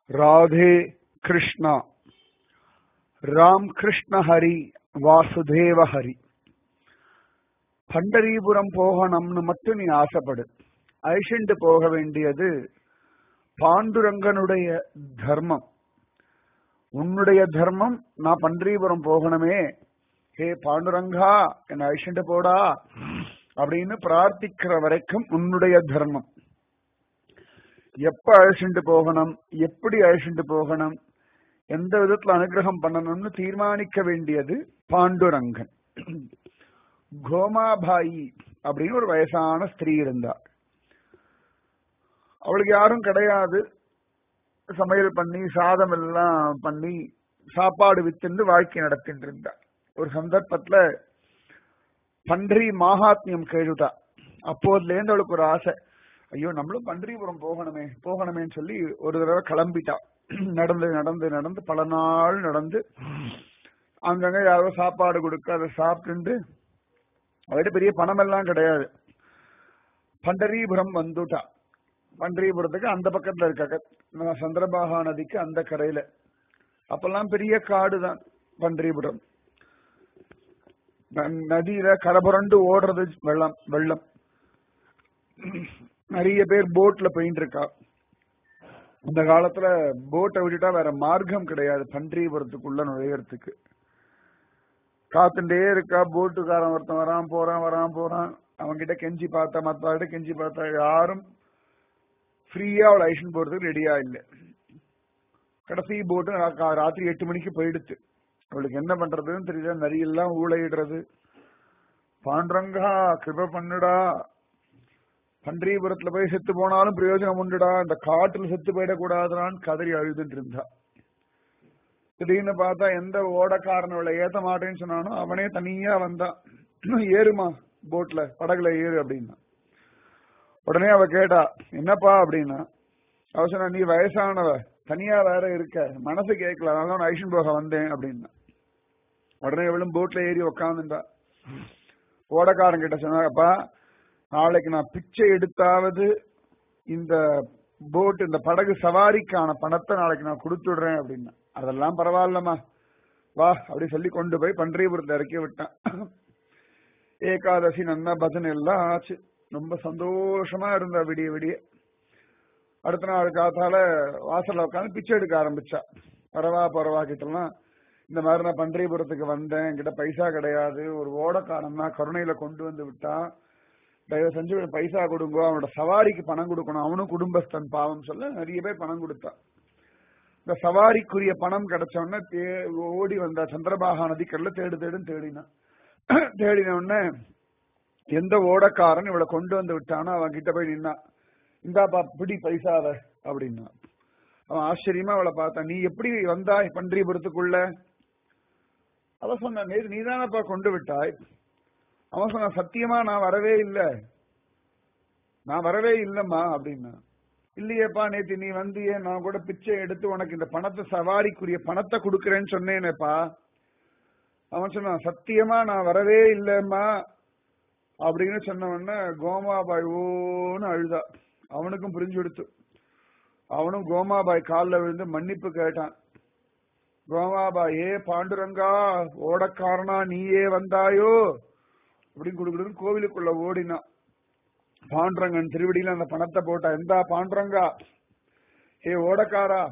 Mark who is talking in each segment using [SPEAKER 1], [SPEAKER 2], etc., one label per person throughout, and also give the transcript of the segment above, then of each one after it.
[SPEAKER 1] ராதே கிருஷ்ணா ராம் கிருஷ்ண ஹரி வாசுதேவ ஹரி பண்டரிபுரம் போகணும்னு மட்டும் நீ ஆசைப்படு அழிச்சுண்டு போக வேண்டியது பாண்டுரங்கனுடைய தர்மம் உன்னுடைய தர்மம் நான் பண்டரிபுரம் போகணுமே ஹே பாண்டுரங்கா என்னை அழிச்சுண்டு போடா அப்படின்னு பிரார்த்திக்கிற வரைக்கும் உன்னுடைய தர்மம் எப்ப அழிச்சுண்டு போகணும் எப்படி அழிச்சுண்டு போகணும் எந்த விதத்துல அனுகிரகம் பண்ணணும்னு தீர்மானிக்க வேண்டியது பாண்டுரங்கன் கோமாபாயி அப்படின்னு ஒரு வயசான ஸ்திரீ இருந்தார் அவளுக்கு யாரும் கிடையாது சமையல் பண்ணி சாதம் எல்லாம் பண்ணி சாப்பாடு வித்துண்டு வாழ்க்கை நடத்திட்டு இருந்தார் ஒரு சந்தர்ப்பத்துல பன்றி மகாத்மியம் கேழுதா அப்போதுல இருந்து அவளுக்கு ஒரு ஆசை ஐயோ நம்மளும் பன்றிபுரம் போகணுமே போகணுமேன்னு சொல்லி ஒரு தடவை கிளம்பிட்டா நடந்து நடந்து நடந்து பல நாள் நடந்து அங்கங்க யாரோ சாப்பாடு கொடுக்க அதை சாப்பிட்டு அவர்கிட்ட பெரிய பணம் எல்லாம் கிடையாது பண்டரிபுரம் வந்துட்டா பண்டரிபுரத்துக்கு அந்த பக்கத்துல இருக்க சந்திரபாகா நதிக்கு அந்த கரையில அப்பெல்லாம் பெரிய காடு தான் பண்டரிபுரம் நதியில கரபுரண்டு ஓடுறது வெள்ளம் வெள்ளம் நிறைய பேர் போட்ல போயிட்டு இருக்கா இந்த காலத்துல போட்டை விட்டுட்டா வேற மார்க்கம் கிடையாது பன்றிபுரத்துக்குள்ள நுழையறதுக்கு காத்துட்டே இருக்கா போட்டுக்காரன் ஒருத்தன் வரான் போறான் வரான் போறான் அவன்கிட்ட கெஞ்சி பார்த்தா மத்தவங்கிட்ட கெஞ்சி பார்த்தா யாரும் ஃப்ரீயா அவளை ஐஷன் போறதுக்கு ரெடியா இல்லை கடைசி போட்டு ராத்திரி எட்டு மணிக்கு போயிடுச்சு அவளுக்கு என்ன பண்றதுன்னு தெரியல நிறைய எல்லாம் ஊழையிடுறது பாண்டரங்கா கிருப பண்ணுடா பன்றிபுரத்துல போய் செத்து போனாலும் பிரயோஜனம் உண்டுடா இந்த காட்டுல செத்து போயிடக்கூடாதுடான்னு கதறி அழுதுட்டு இருந்தா திடீர்னு பார்த்தா எந்த ஓடக்காரனோட ஏத்த மாட்டேன்னு சொன்னானோ அவனே தனியா வந்தான் ஏறுமா போட்ல படகுல ஏறு அப்படின்னா உடனே அவ கேட்டா என்னப்பா அப்படின்னா அவ சொன்னா நீ வயசானவ தனியா வேற இருக்க மனசு கேட்கல அதனால ஐஷன் போக வந்தேன் அப்படின்னா உடனே இவளும் போட்ல ஏறி உக்காந்துட்டா ஓடக்காரன் கிட்ட சொன்னாப்பா நாளைக்கு நான் பிச்சை எடுத்தாவது இந்த போட் இந்த படகு சவாரிக்கான பணத்தை நாளைக்கு நான் கொடுத்துடுறேன் அப்படின்னா அதெல்லாம் பரவாயில்லம்மா வா அப்படி சொல்லி கொண்டு போய் பன்றியபுரத்தை இறக்கி விட்டான் ஏகாதசி நன்னா பஜனை எல்லாம் ஆச்சு ரொம்ப சந்தோஷமா இருந்த விடிய விடிய அடுத்த நாள் காத்தால வாசல்ல உட்காந்து பிச்சை எடுக்க ஆரம்பிச்சா பரவா பரவா கிட்டலாம் இந்த மாதிரி நான் பன்றியபுரத்துக்கு வந்தேன் என்கிட்ட பைசா கிடையாது ஒரு ஓடக்காரன் தான் கருணையில கொண்டு வந்து விட்டான் தயவு செஞ்சு பைசா கொடுங்க அவனோட சவாரிக்கு பணம் கொடுக்கணும் அவனும் குடும்பஸ்தன் பாவம் சொல்ல நிறைய பேர் பணம் கொடுத்தான் இந்த சவாரிக்குரிய பணம் கிடைச்ச உடனே ஓடி வந்தா சந்திரபாகா நதிக்கல்ல தேடு தேடுன்னு தேடினான் தேடின உடனே எந்த ஓடக்காரன் இவளை கொண்டு வந்து விட்டானோ அவன் கிட்ட போய் நின்னா இந்தாப்பா பிடி பைசாவ அப்படின்னா அவன் ஆச்சரியமா அவளை பார்த்தான் நீ எப்படி வந்தாய் பன்றிபுரத்துக்குள்ள அவ சொன்ன நேரு நீதானப்பா கொண்டு விட்டாய் அவன் சொன்ன சத்தியமா நான் வரவே இல்லை நான் வரவே இல்லம்மா அப்படின்னா இல்லையேப்பா நேத்து நீ வந்தியே நான் கூட பிச்சை எடுத்து உனக்கு இந்த பணத்தை சவாரிக்குரிய பணத்தை கொடுக்கறேன்னு சொன்னேனேப்பா அவன் சொன்னான் சத்தியமா நான் வரவே இல்லம்மா அப்படின்னு சொன்ன உடனே கோமாபாய் ஓன்னு அழுதா அவனுக்கும் புரிஞ்சு கொடுத்து அவனும் கோமாபாய் காலில் விழுந்து மன்னிப்பு கேட்டான் கோமாபாய் ஏ பாண்டுரங்கா ஓடக்காரனா நீயே வந்தாயோ அப்படின்னு கொடுக்குறது கோவிலுக்குள்ள ஓடினான் பாண்டுரங்கன் திருவடியில அந்த பணத்தை போட்டா எந்தா பாண்டுரங்கா ஏ ஓடக்காரா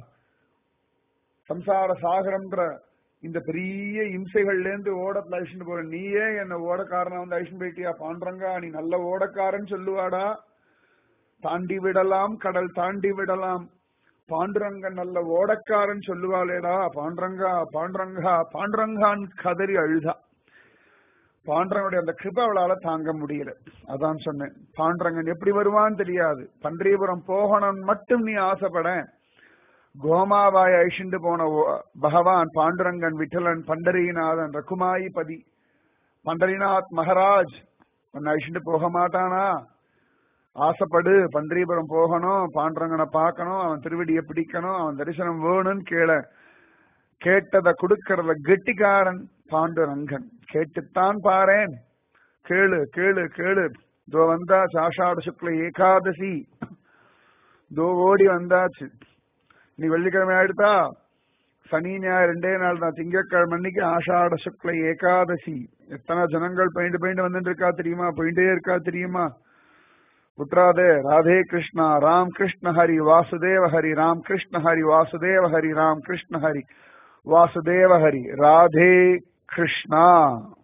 [SPEAKER 1] சம்சார சாகரம்ன்ற இந்த பெரிய இம்சைகள்ல இருந்து ஓடத்துல அழிச்சுட்டு போற நீயே என்ன ஓடக்காரனா வந்து அழிச்சுட்டு போயிட்டியா பாண்டுரங்கா நீ நல்ல ஓடக்காரன் சொல்லுவாடா தாண்டி விடலாம் கடல் தாண்டி விடலாம் பாண்டுரங்கன் நல்ல ஓடக்காரன் சொல்லுவாளேடா பாண்டுரங்கா பாண்டுரங்கா பாண்டுரங்கான் கதறி அழுதா பாண்டரனுடைய அந்த கிருப அவளால தாங்க முடியல அதான் சொன்னேன் பாண்டரங்கன் எப்படி வருவான்னு தெரியாது பன்றியபுரம் போகணும் மட்டும் நீ ஆசைப்பட கோமாவாய் அழிச்சுண்டு போன பகவான் பாண்டுரங்கன் விட்டலன் பண்டரிநாதன் ரகுமாயி பதி பண்டரிநாத் மகராஜ் உன்னை அழிச்சுட்டு போக மாட்டானா ஆசைப்படு பன்றியபுரம் போகணும் பாண்டரங்கனை பார்க்கணும் அவன் திருவடியை பிடிக்கணும் அவன் தரிசனம் வேணும்னு கேள கேட்டதை கொடுக்கறத கெட்டிக்காரன் பாண்டுரங்கன் கேட்டுத்தான் பாரேன் கேளு கேளு கேளு தோ வந்தாச்சு ஆஷாட சுக்ல ஏகாதசி தோ ஓடி வந்தாச்சு நீ வெள்ளிக்கிழமை ஆயிடுதா சனி ஞாயிறு ரெண்டே நாள் தான் திங்கட்கிழமை அன்னைக்கு ஆஷாட சுக்ல ஏகாதசி எத்தனை ஜனங்கள் பயிண்டு பயிண்டு வந்துட்டு இருக்கா தெரியுமா போயிட்டே இருக்கா தெரியுமா உத்ராதே ராதே கிருஷ்ணா ராம் கிருஷ்ண ஹரி வாசுதேவ ஹரி ராம் கிருஷ்ண ஹரி வாசுதேவ ஹரி ராம் கிருஷ்ண ஹரி வாசுதேவ ஹரி ராதே கிருஷ்ணா